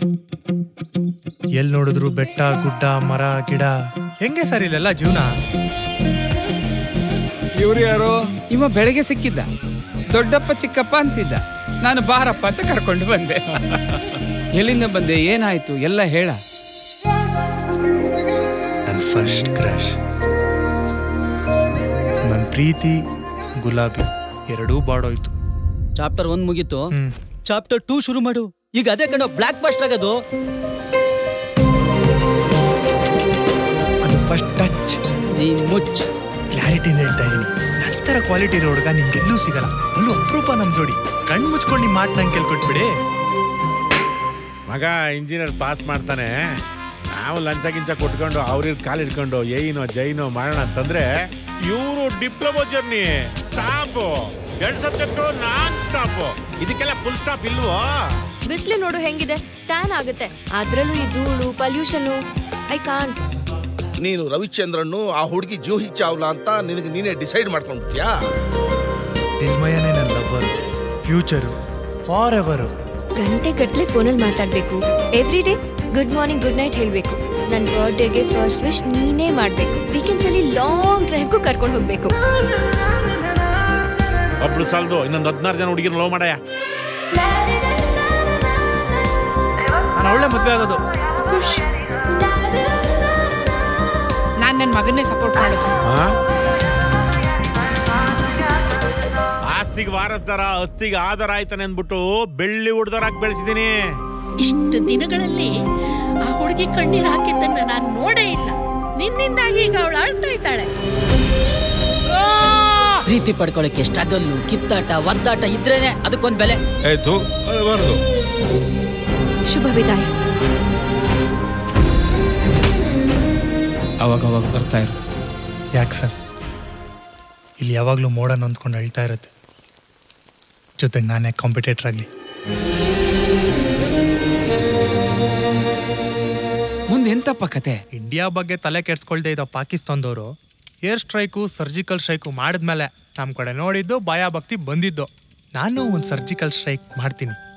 L ನೋಡಿದ್ರು ಬೆಟ್ಟ ಗುಡ್ಡ ಮರ ಗಿಡ ಹೆಂಗೆ ಸರ್ ಇಲ್ಲೆಲ್ಲ ಜೀವನ ಇವ್ರು ಯಾರು ಇವ ಬೆಳಗ್ಗೆ ಸಿಕ್ಕಿದ್ದ ದೊಡ್ಡಪ್ಪ ಚಿಕ್ಕಪ್ಪ ಅಂತಿದ್ದ ನಾನು ಬಾರಪ್ಪ ಅಂತ ಕರ್ಕೊಂಡು ಬಂದೆ ಎಲ್ಲಿಂದ ಬಂದೆ ಏನಾಯ್ತು ಎಲ್ಲ ಹೇಳ ನನ್ನ ಫಸ್ಟ್ ಕ್ರಶ್ ನನ್ನ ಪ್ರೀತಿ ಗುಲಾಬಿ ಎರಡೂ ಬಾಡೋಯ್ತು ಚಾಪ್ಟರ್ ಒಂದ್ ಮುಗೀತು ಹ್ಮ್ ಚಾಪ್ಟರ್ ಟೂ ಶುರು ಮಾಡು ಈಗ ಅದೇ ಕಣೋ ಬ್ಲಾಕ್ ಬಸ್ಟರ್ ಆಗೋದು ಅದು ಫಸ್ಟ್ ಟಚ್ ನೀ ಮುಚ್ಚ ಕ್ಲಾರಿಟಿಯಿಂದ ಹೇಳ್ತಾ ಇದ್ದೀನಿ ನಂತರ ಕ್ವಾಲಿಟಿ ಇರೋ ಹುಡುಗ ನಿಮ್ಗೆಲ್ಲೂ ಸಿಗಲ್ಲ ಅಲ್ಲೂ ಅಪರೂಪ ನಮ್ ಜೋಡಿ ಕಣ್ ಮುಚ್ಕೊಂಡು ನಿಮ್ಮ ಮಾತು ನಂಗೆ ಕೇಳ್ಕೊಟ್ಬಿಡಿ ಮಗ ಇಂಜಿನಿಯರ್ ಪಾಸ್ ಮಾಡ್ತಾನೆ ನಾವು ಲಂಚ ಗಿಂಚ ಕೊಟ್ಕೊಂಡು ಅವ್ರಿಗೆ ಕಾಲ್ ಹಿಡ್ಕೊಂಡು ಏಯ್ನೋ ಜೈನೋ ಮಾಡೋಣ ಅಂತಂದ್ರೆ ಇವರು ಡಿಪ್ಲೊಮಾ ಜರ್ನಿ ಸ್ಟಾಪ್ ಎರಡು ಸಬ್ಜೆಕ್ಟು ನಾನ್ ಸ್ಟಾಪ್ ಇದಕ್ಕೆಲ್ಲ ಫುಲ್ ಸ್ಟಾಪ್ ಇಲ್ವೋ ಬಿಸಿಲು ನೋಡು ಹೆಂಗಿದೆ ಟ್ಯಾನ್ ಆಗುತ್ತೆ ಅದ್ರಲ್ಲೂ ಈ ಧೂಳು ಪಲ್ಯೂಷನು ಐ ಕಾಂಟ್ ನೀನು ರವಿಚಂದ್ರನ್ನು ಆ ಹುಡುಗಿ ಜೂಹಿ ಚಾವ್ಲಾ ಅಂತ ನಿನಗೆ ನೀನೇ ಡಿಸೈಡ್ ಮಾಡ್ಕೊಂಡ್ಬಿಟ್ಯಾ ನಿರ್ಮಯನೇ ನನ್ನ ಲವರ್ ಫ್ಯೂಚರು ಫಾರ್ ಎವರು ಗಂಟೆ ಗಟ್ಟಲೆ ಫೋನಲ್ಲಿ ಮಾತಾಡ್ಬೇಕು every day good morning good night ಹೇಳ್ಬೇಕು ನನ್ನ ಬರ್ಡೇಗೆ ಫಸ್ಟ್ ವಿಶ್ ನೀನೇ ಮಾಡ್ಬೇಕು ವೀಕೆಂಡ್ಸ್ ಅಲ್ಲಿ ಲಾಂಗ್ ಡ್ರೈವ್ಗೂ ಕರ್ಕೊಂಡು ಹೋಗ್ಬೇಕು ಒಬ್ಳು ಸಾಲದು ಇನ್ನೊಂದು ಹದಿನಾರು ಜನ ಹುಡುಗಿನ ಲವ್ ಮಾಡಯ್ಯ ನಾನು ಒಳ್ಳೆ ಮದುವೆ ಆಗೋದು ನಾನ್ ನನ್ನ ಮಗನ್ನೇ ಸಪೋರ್ಟ್ ಮಾಡೋದು ಆ? ಆಸ್ತಿಗೆ ವಾರಸ್ದಾರ ಅಸ್ತಿಗೆ ಆಧಾರ ಆಯ್ತಾನೆ ಅಂದ್ಬಿಟ್ಟು ಬೆಳ್ಳಿ ಹುಡ್ದಾರಾಗಿ ಬೆಳೆಸಿದೀನಿ ಇಷ್ಟು ದಿನಗಳಲ್ಲಿ ಆ ಹುಡುಗಿ ಕಣ್ಣೀರ್ ಹಾಕಿದ್ದನ್ನ ನಾನು ನೋಡೇ ಇಲ್ಲ ನಿನ್ನಿಂದಾಗಿ ಈಗ ಅವಳು ಅಳ್ತಾ ಇದ್ದಾಳೆ ಪ್ರೀತಿ ಪಡ್ಕೊಳಕ್ಕೆ ಸ್ಟ್ರಗಲ್ಲು ಕಿತ್ತಾಟ ಒದ್ದಾಟ ಇದ್ರೇನೆ ಅದಕ್ಕೊಂದ್ ಬೆಲೆ ಆಯ್ತು ಅಳಬಾರ್ದು ಶುಭ ವಿದಾಯ ಅವಾಗ ಅವಾಗ ಬರ್ತಾ ಇರು ಯಾಕೆ ಸರ್ ಇಲ್ಲಿ ಯಾವಾಗಲೂ ಮೋಡ ನೊಂದ್ಕೊಂಡು ಅಳ್ತಾ ಇರುತ್ತೆ ಜೊತೆಗೆ ನಾನೇ ಕಾಂಪಿಟೇಟರ್ ಆಗಲಿ ಮುಂದೆ ಎಂತಪ್ಪ ಕತೆ ಇಂಡಿಯಾ ಬಗ್ಗೆ ತಲೆ ಕೆಡ್ಸ್ಕೊಳ್ದೆ ಇದ್ದ ಪಾಕಿಸ್ತಾನದವರು ಏರ್ ಸ್ಟ್ರೈಕು ಸರ್ಜಿಕಲ್ ಸ್ಟ್ರೈಕು ಮಾಡಿದ್ಮೇಲೆ ನಮ್ಮ ಕಡೆ ನೋಡಿದ್ದು ಭಯ ಭಕ್ತಿ ಬಂದಿದ್ದು ನಾನು ಒಂದು ಸರ್ಜಿಕಲ್ ಸ್ಟ್ರೈಕ್ ಮಾಡ್ತೀನಿ